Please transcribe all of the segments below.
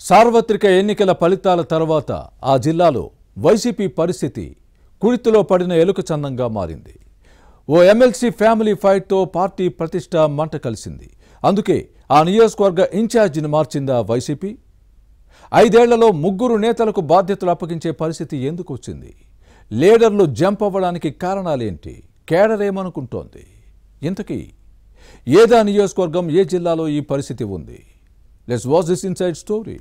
సార్వత్రిక ఎన్నికల ఫలితాల తర్వాత ఆ జిల్లాలో వైసీపీ పరిస్థితి కుడితిలో పడిన ఎలుక చందంగా మారింది ఓ ఎమ్మెల్సీ ఫ్యామిలీ ఫైట్తో పార్టీ ప్రతిష్ట మంట కలిసింది అందుకే ఆ నియోజకవర్గ ఇన్ఛార్జిని మార్చిందా వైసీపీ ఐదేళ్లలో ముగ్గురు నేతలకు బాధ్యతలు అప్పగించే పరిస్థితి ఎందుకు వచ్చింది లీడర్లు జంప్ అవ్వడానికి కారణాలేంటి కేడర్ ఏమనుకుంటోంది ఇంతకీ ఏదా నియోజకవర్గం ఏ జిల్లాలో ఈ పరిస్థితి ఉంది let's watch this inside story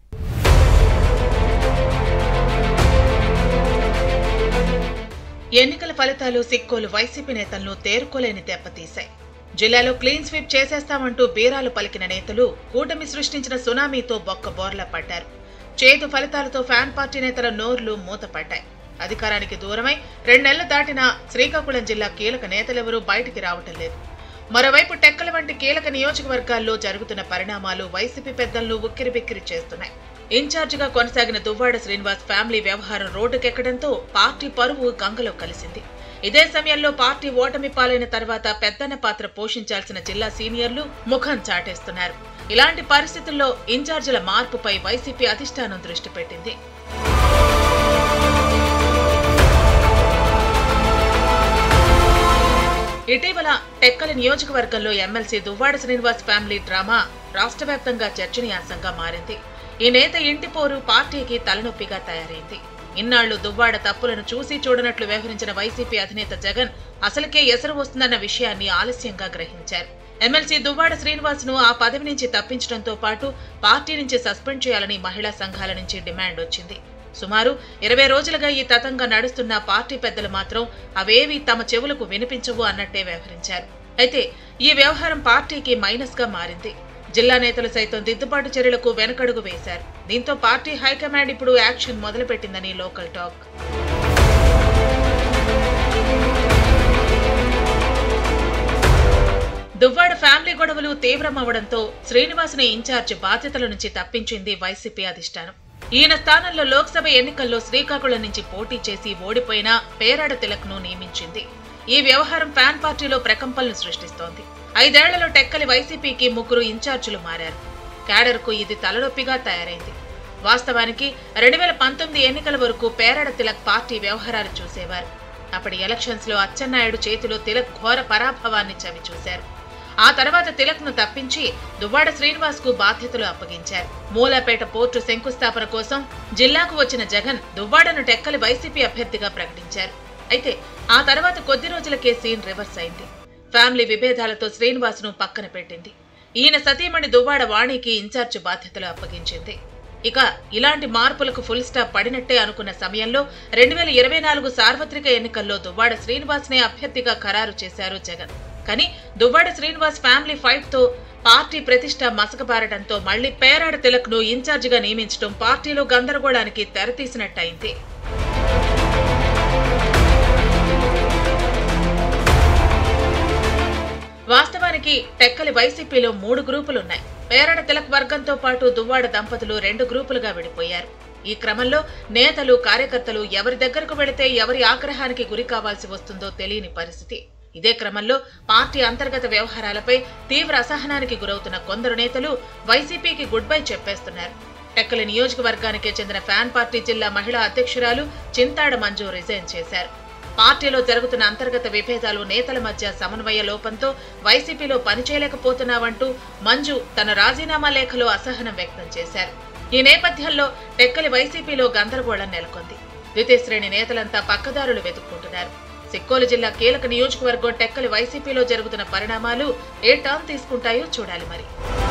ఎన్నికల ఫలితాలు సిక్కోలు వైసీపీ నేతలను తేరుకోలేని దెబ్బతీశాయి జిల్లాలో క్లీన్ స్వీప్ చేసేస్తామంటూ బీరాలు పలికిన నేతలు కూటమి సృష్టించిన సునామీతో బొక్క బోర్ల పడ్డారు చేదు ఫలితాలతో ఫ్యాన్ పార్టీ నేతల నోర్లు మూతపడ్డాయి అధికారానికి దూరమై రెండేళ్లు దాటినా శ్రీకాకుళం జిల్లా కీలక నేతలెవరూ బయటికి రావటం లేదు మరోవైపు టెక్కల వంటి కీలక నియోజకవర్గాల్లో జరుగుతున్న పరిణామాలు వైసీపీ పెద్దలను ఉక్కిరిబిక్కిరి చేస్తున్నాయి ఇన్ఛార్జిగా కొనసాగిన దువ్వాడ శ్రీనివాస్ ఫ్యామిలీ వ్యవహారం రోడ్డుకెక్కడంతో పార్టీ పరువు గంగలో కలిసింది ఇదే సమయంలో పార్టీ ఓటమి పాలైన తర్వాత పెద్దన్న పాత్ర పోషించాల్సిన జిల్లా సీనియర్లు ముఖం చాటేస్తున్నారు ఇలాంటి పరిస్థితుల్లో ఇన్ఛార్జీల మార్పుపై వైసీపీ అధిష్టానం దృష్టి పెట్టింది ఇటీవల టెక్కల నియోజకవర్గంలో MLC Duvvada Srinivas family drama రాష్ట్ర వ్యాప్తంగా చర్చనీయాంశంగా మారింది ఈ నేత ఇంటి పోరు పార్టీకి తలనొప్పిగా తయారైంది ఇన్నాళ్లు దువ్వాడ తప్పులను చూసి చూడనట్లు వ్యవహరించిన వైసీపీ అధినేత జగన్ అసలుకే ఎసరు వస్తుందన్న విషయాన్ని ఆలస్యంగా గ్రహించారు ఎమ్మెల్సీ దువ్వాడ శ్రీనివాస్ ను ఆ పదవి నుంచి తప్పించడంతో పాటు పార్టీ నుంచి సస్పెండ్ చేయాలని మహిళా సంఘాల నుంచి డిమాండ్ వచ్చింది సుమారు ఇరవై రోజులుగా ఈ తతంగా నడుస్తున్న పార్టీ పెద్దలు మాత్రం అవేవి తమ చెవులకు వినిపించవు అన్నట్టే వ్యవహరించారు అయితే ఈ వ్యవహారం పార్టీకి మైనస్ గా మారింది జిల్లా నేతలు సైతం దిద్దుబాటు చర్యలకు వెనకడుగు వేశారు దీంతో పార్టీ హైకమాండ్ ఇప్పుడు యాక్షన్ మొదలుపెట్టిందని లోకల్ టాక్ దువ్వాడ ఫ్యామిలీ గొడవలు తీవ్రమవడంతో శ్రీనివాసుని ఇన్ఛార్జ్ బాధ్యతల నుంచి తప్పించింది వైసీపీ అధిష్టానం ఈయన స్థానంలో లోక్సభ ఎన్నికల్లో శ్రీకాకుళం నుంచి పోటీ చేసి ఓడిపోయిన పేరాడ తిలక్ ను నియమించింది ఈ వ్యవహారం ఫ్యాన్ పార్టీలో ప్రకంపనలు సృష్టిస్తోంది ఐదేళ్లలో టెక్కలి వైసీపీకి ముగ్గురు ఇన్ఛార్జీలు మారారు క్యాడర్కు ఇది తలనొప్పిగా తయారైంది వాస్తవానికి రెండు వేల పంతొమ్మిది ఎన్నికల వరకు పేరాడ తిలక్ పార్టీ వ్యవహారాలు చూసేవారు అప్పటి ఎలక్షన్స్ లో అచ్చెన్నాయుడు చేతిలో తిలక్ ఘోర పరాభవాన్ని చవిచూశారు ఆ తర్వాత తిలక్ ను తప్పించి దువ్వాడ శ్రీనివాస్ కు బాధ్యతలు అప్పగించారు మూలాపేట పోర్టు శంకుస్థాపన కోసం జిల్లాకు వచ్చిన జగన్ దువ్వాడను టెక్కలి వైసీపీ అభ్యర్థిగా ప్రకటించారు అయితే ఆ తర్వాత కొద్ది రోజులకే సీన్ రివర్స్ అయింది ఫ్యామిలీ విభేదాలతో శ్రీనివాస్ ను పక్కన పెట్టింది ఈయన సతీమణి దువ్వాడ వాణికి ఇన్ఛార్జ్ బాధ్యతలు అప్పగించింది ఇక ఇలాంటి మార్పులకు ఫుల్ స్టాప్ పడినట్టే అనుకున్న సమయంలో రెండు వేల ఇరవై నాలుగు సార్వత్రిక ఎన్నికల్లో దువ్వాడ శ్రీనివాస్ నే అభ్యర్థిగా ఖరారు చేశారు జగన్ కానీ దువ్వాడ శ్రీనివాస్ ఫ్యామిలీ ఫైట్ తో పార్టీ ప్రతిష్ట మసకబారడంతో మళ్లీ పేరాడ తిలక్ ను ఇన్ఛార్జిగా నియమించడం పార్టీలో గందరగోళానికి తెరతీసినట్టయింది వాస్తవానికి టెక్కలి వైసీపీలో మూడు గ్రూపులున్నాయి పేరడ తిలక్ వర్గంతో పాటు దువ్వాడ దంపతులు రెండు గ్రూపులుగా విడిపోయారు ఈ క్రమంలో నేతలు కార్యకర్తలు ఎవరి దగ్గరకు వెళితే ఎవరి ఆగ్రహానికి గురి కావాల్సి వస్తుందో తెలియని పరిస్థితి ఇదే క్రమంలో పార్టీ అంతర్గత వ్యవహారాలపై తీవ్ర అసహనానికి గురవుతున్న కొందరు నేతలు వైసీపీకి గుడ్ బై చెప్పేస్తున్నారు టెక్కలి నియోజకవర్గానికి చెందిన ఫ్యాన్ పార్టీ జిల్లా మహిళా అధ్యక్షురాలు చింతాడ మంజు రిజైన్ చేశారు పార్టీలో జరుగుతున్న అంతర్గత విభేదాలు నేతల మధ్య సమన్వయ లోపంతో వైసీపీలో పనిచేయలేకపోతున్నావంటూ మంజు తన రాజీనామా లేఖలో అసహనం వ్యక్తం చేశారు ఈ నేపథ్యంలో టెక్కలి వైసీపీలో గందరగోళం నెలకొంది ద్వితీయ శ్రేణి నేతలంతా పక్కదారులు వెతుక్కుంటున్నారు సిక్కోలు జిల్లా కీలక నియోజకవర్గం టెక్కలి వైసీపీలో జరుగుతున్న పరిణామాలు ఏ టర్న్ తీసుకుంటాయో చూడాలి మరి